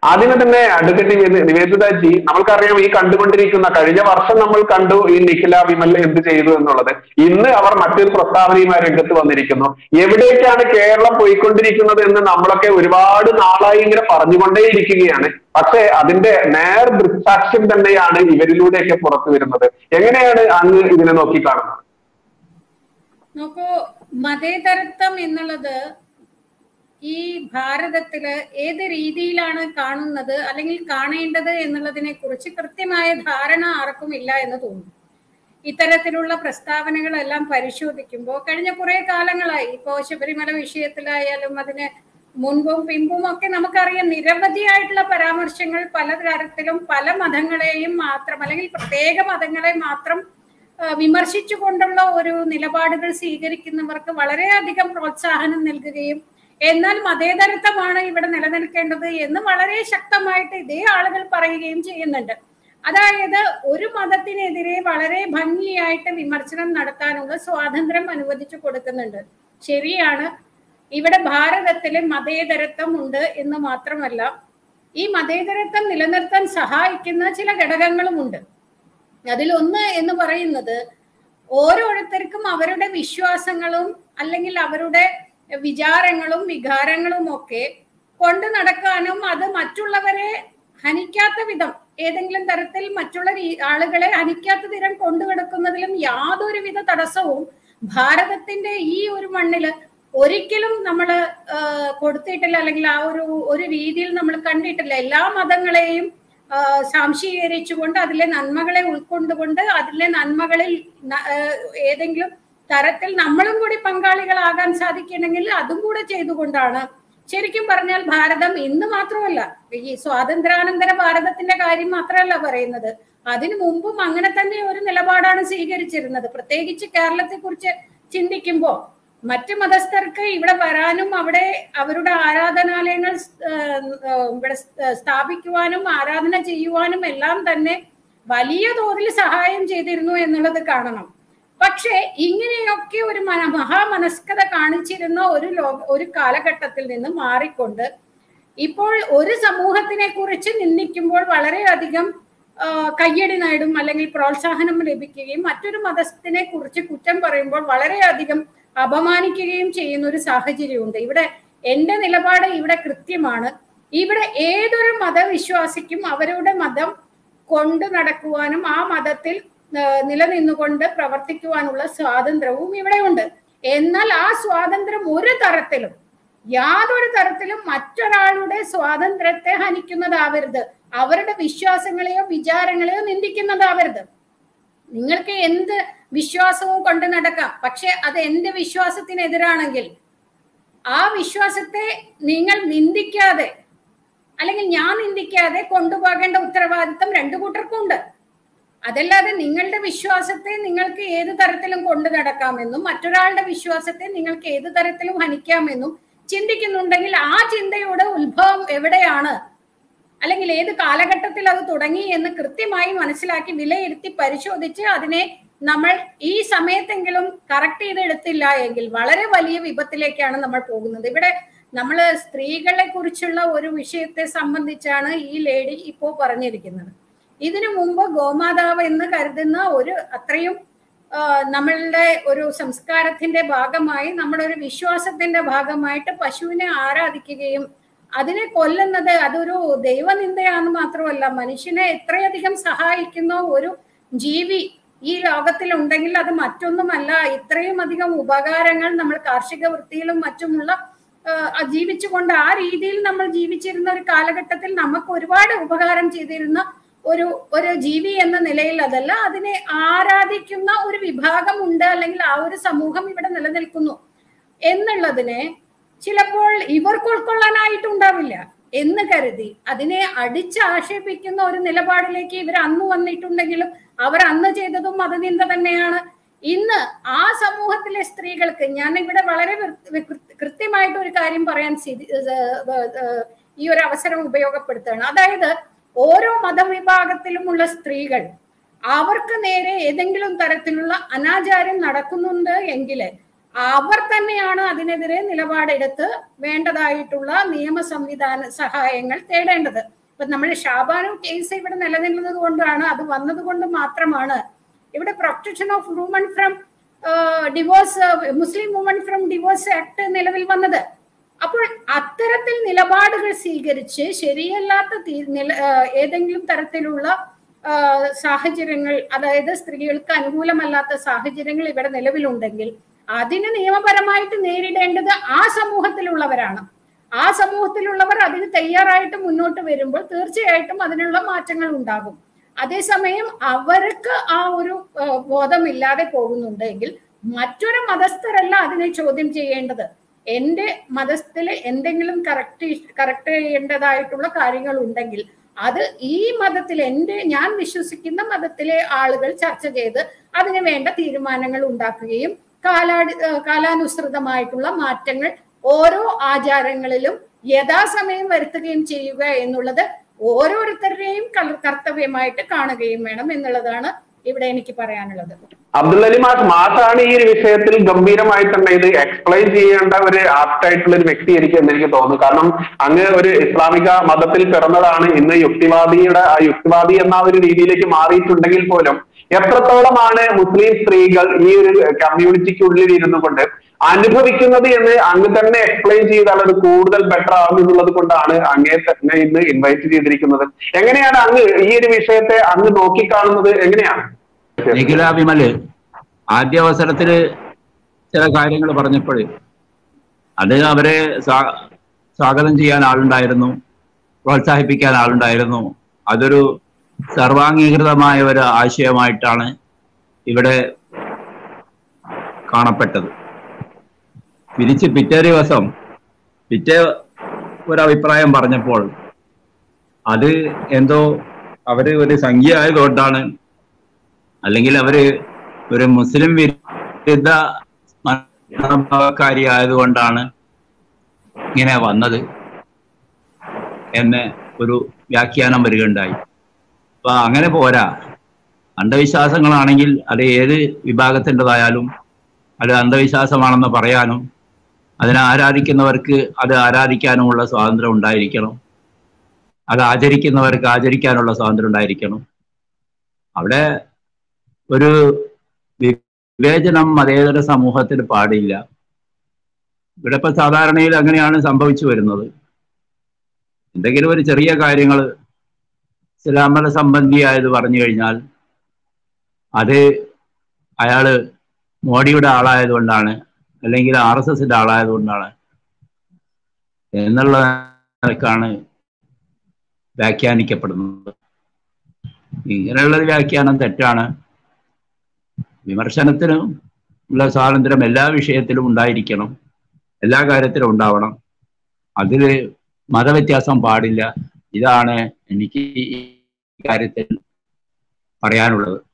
ആദ്യമേ തന്നെ അഡ്വക്കേറ്റ് നിവേദ- നിവേദിതാജി നമ്മൾക്കറിയാം ഈ കണ്ടുകൊണ്ടിരിക്കുന്ന കഴിഞ്ഞ വർഷം നമ്മൾ കണ്ടു ഈ നിഖില വിമൽ എന്ത് ചെയ്തു എന്നുള്ളത് ഇന്ന് അവർ മറ്റൊരു പ്രസ്താവനയുമായി രംഗത്ത് വന്നിരിക്കുന്നു എവിടേക്കാണ് കേരളം പോയിക്കൊണ്ടിരിക്കുന്നത് എന്ന് നമ്മളൊക്കെ ഒരുപാട് നാളായി ഇങ്ങനെ പറഞ്ഞുകൊണ്ടേയിരിക്കുകയാണ് പക്ഷേ അതിന്റെ നേർ ദൃക്സാക്ഷ്യം തന്നെയാണ് ഇവരിലൂടെയൊക്കെ പുറത്തു വരുന്നത് എങ്ങനെയാണ് അങ്ങ് ഇതിനെ നോക്കിക്കാണുന്നത് നോക്കൂ മതേതരത്വം എന്നുള്ളത് ഈ ഭാരതത്തില് ഏത് രീതിയിലാണ് കാണുന്നത് അല്ലെങ്കിൽ കാണേണ്ടത് എന്നുള്ളതിനെ കുറിച്ച് കൃത്യമായ ധാരണ ആർക്കും ഇല്ല എന്ന് തോന്നുന്നു ഇത്തരത്തിലുള്ള പ്രസ്താവനകളെല്ലാം പരിശോധിക്കുമ്പോൾ കഴിഞ്ഞ കുറെ കാലങ്ങളായി ഇപ്പോ ശബരിമല വിഷയത്തിലായാലും അതിന് മുൻപും പിമ്പും ഒക്കെ നമുക്കറിയാം നിരവധിയായിട്ടുള്ള പരാമർശങ്ങൾ പല തരത്തിലും പല മതങ്ങളെയും മാത്രം അല്ലെങ്കിൽ പ്രത്യേക മതങ്ങളെ മാത്രം ആ, വിമർശിച്ചുകൊണ്ടുള്ള ഒരു നിലപാടുകൾ സ്വീകരിക്കുന്നവർക്ക് വളരെയധികം പ്രോത്സാഹനം നൽകുകയും എന്നാൽ മതേതരത്വമാണ് ഇവിടെ നിലനിൽക്കേണ്ടത് എന്ന് വളരെ ശക്തമായിട്ട് ഇതേ ആളുകൾ പറയുകയും ചെയ്യുന്നുണ്ട് അതായത് ഒരു മതത്തിനെതിരെ വളരെ ഭംഗിയായിട്ട് വിമർശനം നടത്താനുള്ള സ്വാതന്ത്ര്യം അനുവദിച്ചു കൊടുക്കുന്നുണ്ട് ശരിയാണ് ഇവിടെ ഭാരതത്തിലെ മതേതരത്വം ഉണ്ട് എന്ന് മാത്രമല്ല ഈ മതേതരത്വം നിലനിർത്താൻ സഹായിക്കുന്ന ചില ഘടകങ്ങളുമുണ്ട് അതിലൊന്ന് എന്ന് പറയുന്നത് ഓരോരുത്തർക്കും അവരുടെ വിശ്വാസങ്ങളും അല്ലെങ്കിൽ അവരുടെ വിചാരങ്ങളും വികാരങ്ങളും ഒക്കെ കൊണ്ടു നടക്കാനും അത് മറ്റുള്ളവരെ ഹനിക്കാത്ത വിധം ഏതെങ്കിലും തരത്തിൽ മറ്റുള്ള രീ- ആളുകളെ ഹനിക്കാത്ത തരം കൊണ്ടുകിടക്കുന്നതിലും യാതൊരുവിധ തടസ്സവും ഭാരതത്തിന്റെ ഈ ഒരു മണ്ണില് ഒരിക്കലും നമ്മൾ കൊടുത്തിട്ടില്ല അല്ലെങ്കിൽ ആ ഒരു ഒരു രീതിയിൽ നമ്മൾ കണ്ടിട്ടില്ല എല്ലാ മതങ്ങളെയും ആ, സാംശീകരിച്ചുകൊണ്ട് അതിലെ നന്മകളെ ഉൾക്കൊണ്ടുകൊണ്ട് അതിലെ നന്മകളിൽ ന- ആ, ഏതെങ്കിലും തരത്തിൽ നമ്മളും കൂടി പങ്കാളികളാകാൻ സാധിക്കണമെങ്കിൽ അതും കൂടെ ചെയ്തുകൊണ്ടാണ് ശരിക്കും പറഞ്ഞാൽ ഭാരതം ഇന്ന് മാത്രമല്ല ഈ സ്വാതന്ത്ര്യാനന്തര ഭാരതത്തിന്റെ കാര്യം മാത്രമല്ല പറയുന്നത് അതിനു മുമ്പും അങ്ങനെ തന്നെ ഒരു നിലപാടാണ് സ്വീകരിച്ചിരുന്നത് പ്രത്യേകിച്ച് കേരളത്തെ കുറിച്ച് ചിന്തിക്കുമ്പോൾ മറ്റ് മതസ്ഥർക്ക് ഇവിടെ വരാനും അവിടെ അവരുടെ ആരാധനാലയങ്ങൾ സ്- ഏഹ് ഏഹ് ഇവിടെ സ്- സ്ഥാപിക്കുവാനും ആരാധന ചെയ്യുവാനും എല്ലാം തന്നെ വലിയ തോതിൽ സഹായം ചെയ്തിരുന്നു എന്നുള്ളത് കാണണം പക്ഷേ ഇങ്ങനെയൊക്കെ ഒരു മന മഹാമനസ്കത കാണിച്ചിരുന്ന ഒരു ലോക ഒരു കാലഘട്ടത്തിൽ നിന്ന് മാറിക്കൊണ്ട് ഇപ്പോൾ ഒരു സമൂഹത്തിനെ കുറിച്ച് നിന്ദിക്കുമ്പോൾ വളരെയധികം ആ, കയ്യടി നേടും അല്ലെങ്കിൽ പ്രോത്സാഹനം ലഭിക്കുകയും മറ്റൊരു മതത്തിനെ കുറിച്ച് കുറ്റം പറയുമ്പോൾ വളരെയധികം അപമാനിക്കുകയും ചെയ്യുന്ന ഒരു സാഹചര്യമുണ്ട് ഇവിടെ എന്റെ നിലപാട് ഇവിടെ കൃത്യമാണ് ഇവിടെ ഏതൊരു മതവിശ്വാസിക്കും അവരുടെ മതം കൊണ്ടു നടക്കുവാനും ആ മതത്തിൽ ആ, നിലനിന്നുകൊണ്ട് പ്രവർത്തിക്കുവാനുള്ള സ്വാതന്ത്ര്യവും ഇവിടെയുണ്ട് എന്നാൽ ആ സ്വാതന്ത്ര്യം ഒരു തരത്തിലും യാതൊരു തരത്തിലും മറ്റൊരാളുടെ സ്വാതന്ത്ര്യത്തെ ഹനിക്കുന്നതാവരുത് അവരുടെ വിശ്വാസങ്ങളെയോ വിചാരങ്ങളെയോ നിന്ദിക്കുന്നതാവരുത് നിങ്ങൾക്ക് എന്ത് വിശ്വാസവും കൊണ്ട് നടക്കാം പക്ഷെ അത് എന്റെ വിശ്വാസത്തിനെതിരാണെങ്കിൽ ആ വിശ്വാസത്തെ നിങ്ങൾ നിന്ദിക്കാതെ അല്ലെങ്കിൽ ഞാൻ നിന്ദിക്കാതെ കൊണ്ടുപോകേണ്ട ഉത്തരവാദിത്തം രണ്ടു കൂട്ടർക്കും ഉണ്ട് അതല്ലാതെ നിങ്ങളുടെ വിശ്വാസത്തെ നിങ്ങൾക്ക് ഏത് തരത്തിലും കൊണ്ടു നടക്കാമെന്നും മറ്റൊരാളുടെ വിശ്വാസത്തെ നിങ്ങൾക്ക് ഏത് തരത്തിലും ഹനിക്കാമെന്നും ചിന്തിക്കുന്നുണ്ടെങ്കിൽ ആ ചിന്തയുടെ ഉത്ഭവം എവിടെയാണ് അല്ലെങ്കിൽ ഏത് കാലഘട്ടത്തിൽ അത് തുടങ്ങി എന്ന് കൃത്യമായി മനസ്സിലാക്കി വിലയിരുത്തി പരിശോധിച്ച് അതിനെ നമ്മൾ ഈ സമയത്തെങ്കിലും കറക്റ്റ് ചെയ്തെടുത്തില്ല എങ്കിൽ വളരെ വലിയ വിപത്തിലേക്കാണ് നമ്മൾ പോകുന്നത് ഇവിടെ നമ്മൾ സ്ത്രീകളെ കുറിച്ചുള്ള ഒരു വിഷയത്തെ സംബന്ധിച്ചാണ് ഈ ലേഡി ഇപ്പോ പറഞ്ഞിരിക്കുന്നത് ഇതിനു മുമ്പ് ഗോമാതാവ് എന്ന് കരുതുന്ന ഒരു അത്രയും ആ, നമ്മളുടെ ഒരു സംസ്കാരത്തിന്റെ ഭാഗമായി നമ്മുടെ ഒരു വിശ്വാസത്തിന്റെ ഭാഗമായിട്ട് പശുവിനെ ആരാധിക്കുകയും അതിനെ കൊല്ലുന്നത് അതൊരു ദൈവനിന്ദയാന്ന് മാത്രമല്ല മനുഷ്യനെ എത്രയധികം സഹായിക്കുന്ന ഒരു ജീവി ഈ ലോകത്തിൽ ഉണ്ടെങ്കിൽ അത് മറ്റൊന്നുമല്ല ഇത്രയും അധികം ഉപകാരങ്ങൾ നമ്മൾ കാർഷിക വൃത്തിയിലും മറ്റുമുള്ള ആ, ജീവിച്ചുകൊണ്ട് ആ രീതിയിൽ നമ്മൾ ജീവിച്ചിരുന്ന ഒരു കാലഘട്ടത്തിൽ നമുക്ക് ഒരുപാട് ഉപകാരം ചെയ്തിരുന്ന ഒരു ഒരു ജീവി എന്ന നിലയിൽ അതല്ല അതിനെ ആരാധിക്കുന്ന ഒരു വിഭാഗം ഉണ്ട് അല്ലെങ്കിൽ ആ ഒരു സമൂഹം ഇവിടെ നിലനിൽക്കുന്നു എന്നുള്ളതിനെ ചിലപ്പോൾ ഇവർക്ക് ഉൾക്കൊള്ളാനായിട്ടുണ്ടാവില്ല എന്ന് കരുതി അതിനെ അടിച്ചാക്ഷേപിക്കുന്ന ഒരു നിലപാടിലേക്ക് ഇവർ അന്ന് വന്നിട്ടുണ്ടെങ്കിലും അവർ അന്ന് ചെയ്തതും മതനിന്ദ തന്നെയാണ് ഇന്ന് ആ സമൂഹത്തിലെ സ്ത്രീകൾക്ക് ഞാൻ ഇവിടെ വളരെ വൃ- കൃ- കൃത്യമായിട്ട് ഒരു കാര്യം പറയാൻ സ്ഥിതി- ഏഹ് ഏഹ് ഈ ഒരു അവസരം ഉപയോഗപ്പെടുത്തുകയാണ് അതായത് ഓരോ മതവിഭാഗത്തിലുമുള്ള സ്ത്രീകൾ അവർക്ക് നേരെ ഏതെങ്കിലും തരത്തിലുള്ള അനാചാരം നടക്കുന്നുണ്ട് എങ്കിൽ അവർ തന്നെയാണ് അതിനെതിരെ നിലപാടെടുത്ത് വേണ്ടതായിട്ടുള്ള നിയമ സംവിധാന സഹായങ്ങൾ തേടേണ്ടത് ഇപ്പൊ നമ്മൾ ഷാബാനു കേസ് ഇവിടെ നിലനിന്നത് കൊണ്ടാണ് അത് വന്നത് കൊണ്ട് മാത്രമാണ് ഇവിടെ protection of women from divorce Muslim women from divorce act നിലവിൽ വന്നത് അപ്പോൾ അത്തരത്തിൽ നിലപാടുകൾ സ്വീകരിച്ച് ശരിയല്ലാത്ത തീ- നില- ആ, ഏതെങ്കിലും തരത്തിലുള്ള ആ, സാഹചര്യങ്ങൾ അതായത് സ്ത്രീകൾക്ക് അനുകൂലമല്ലാത്ത സാഹചര്യങ്ങൾ ഇവിടെ നിലവിലുണ്ടെങ്കിൽ അതിന് നിയമപരമായിട്ട് നേരിടേണ്ടത് ആ സമൂഹത്തിലുള്ളവരാണ് ആ സമൂഹത്തിലുള്ളവർ അതിന് തയ്യാറായിട്ട് മുന്നോട്ട് വരുമ്പോൾ തീർച്ചയായിട്ടും അതിനുള്ള മാറ്റങ്ങൾ ഉണ്ടാകും അതേസമയം അവർക്ക് ആ ഒരു ആ, ബോധമില്ലാതെ പോകുന്നുണ്ടെങ്കിൽ മറ്റൊരു മതസ്ഥരല്ല അതിനെ ചോദ്യം ചെയ്യേണ്ടത് എന്റെ മതത്തിൽ എന്തെങ്കിലും കറക്റ്റ് കറക്റ്റ് ചെയ്യേണ്ടതായിട്ടുള്ള കാര്യങ്ങൾ ഉണ്ടെങ്കിൽ അത് ഈ മതത്തിൽ എന്റെ ഞാൻ വിശ്വസിക്കുന്ന മതത്തിലെ ആളുകൾ ചർച്ച ചെയ്ത് അതിന് വേണ്ട തീരുമാനങ്ങൾ ഉണ്ടാക്കുകയും കാലാടി ഏഹ് കാലാനുസൃതമായിട്ടുള്ള മാറ്റങ്ങൾ ഓരോ ആചാരങ്ങളിലും യഥാസമയം വരുത്തുകയും ചെയ്യുക എന്നുള്ളത് ഓരോരുത്തരുടെയും ക- കർത്തവ്യമായിട്ട് കാണുകയും വേണം എന്നുള്ളതാണ് ഇവിടെ എനിക്ക് പറയാനുള്ളത് അബ്ദുൽ അലി മാഷ് മാഷാണ് ഈ ഒരു വിഷയത്തിൽ ഗംഭീരമായി തന്നെ ഇത് എക്സ്പ്ലെയിൻ ചെയ്യേണ്ട ഒരു ആപ്റ്റായിട്ടുള്ള ഒരു വ്യക്തി എനിക്ക് എന്ന് എനിക്ക് തോന്നുന്നു കാരണം അങ്ങ് ഒരു ഇസ്ലാമിക മതത്തിൽ പിറന്നതാണ് ഇന്ന് യുക്തിവാദിയുടെ ആ യുക്തിവാദി എന്ന ഒരു രീതിയിലേക്ക് മാറിയിട്ടുണ്ടെങ്കിൽ പോലും എത്രത്തോളമാണ് മുസ്ലിം സ്ത്രീകൾ ഈ ഒരു കമ്മ്യൂണിറ്റിക്കുള്ളിൽ ഇരുന്നു കൊണ്ട് അനുഭവിക്കുന്നത് എന്ന് അങ്ങ് തന്നെ എക്സ്പ്ലെയിൻ ചെയ്താൽ അത് കൂടുതൽ ബെറ്റർ ആകും എന്നുള്ളത് കൊണ്ടാണ് അങ്ങേ തന്നെ ഇന്ന് ഇൻവൈറ്റ് ചെയ്തിരിക്കുന്നത് എങ്ങനെയാണ് അങ്ങ് ഈ ഒരു വിഷയത്തെ അങ്ങ് നോക്കിക്കാണുന്നത് എങ്ങനെയാണ് നിഖില വിമല് ആദ്യ അവസരത്തില് ചില കാര്യങ്ങൾ പറഞ്ഞപ്പോൾ അത് അവരെ സ്വാ- സ്വാഗതം ചെയ്യാൻ ആളുണ്ടായിരുന്നു പ്രോത്സാഹിപ്പിക്കാൻ ആളുണ്ടായിരുന്നു അതൊരു സർവാംഗീകൃതമായ ഒരു ആശയമായിട്ടാണ് ഇവിടെ കാണപ്പെട്ടത് തിരിച്ച് പിറ്റേ ദിവസം പിറ്റേ ഒരു അഭിപ്രായം പറഞ്ഞപ്പോൾ അത് എന്തോ അവര് ഒരു സംഖ്യ ആയതുകൊണ്ടാണ് അല്ലെങ്കിൽ അവര് ഒരു മുസ്ലിം വിരുദ്ധ മനോഭാവക്കാരി ആയതുകൊണ്ടാണ് ഇങ്ങനെ വന്നത് എന്ന് ഒരു വ്യാഖ്യാനം വരികയുണ്ടായി അപ്പൊ അങ്ങനെ പോരാ അന്ധവിശ്വാസങ്ങളാണെങ്കിൽ അത് ഏത് വിഭാഗത്തിൻ്റെതായാലും അത് അന്ധവിശ്വാസമാണെന്ന് പറയാനും അതിനെ ആരാധിക്കുന്നവർക്ക് അത് ആരാധിക്കാനുമുള്ള സ്വാതന്ത്ര്യം ഉണ്ടായിരിക്കണം അത് ആചരിക്കുന്നവർക്ക് ആചരിക്കാനുള്ള സ്വാതന്ത്ര്യം ഉണ്ടായിരിക്കണം അവിടെ ഒരു വിവേചനം മതേതര സമൂഹത്തിൽ പാടില്ല ഇവിടെ ഇപ്പൊ സാധാരണയിൽ അങ്ങനെയാണ് സംഭവിച്ചു വരുന്നത് എന്തെങ്കിലും ഒരു ചെറിയ കാര്യങ്ങൾ ഇസ്ലാമത സംബന്ധിയായത് പറഞ്ഞു കഴിഞ്ഞാൽ അത് അയാള് മോഡിയുടെ ആളായതുകൊണ്ടാണ് അല്ലെങ്കിൽ ആർ എസ് എസിന്റെ ആളായതുകൊണ്ടാണ് എന്നുള്ള നിലക്കാണ് വ്യാഖ്യാനിക്കപ്പെടുന്നത് ഇങ്ങനെയുള്ള ഒരു വ്യാഖ്യാനം തെറ്റാണ് വിമർശനത്തിന് ഉള്ള സ്വാതന്ത്ര്യം എല്ലാ വിഷയത്തിലും ഉണ്ടായിരിക്കണം എല്ലാ കാര്യത്തിലും ഉണ്ടാവണം അതിൽ മതവ്യത്യാസം പാടില്ല ഇതാണ് എനിക്ക് ഈ കാര്യത്തിൽ പറയാനുള്ളത്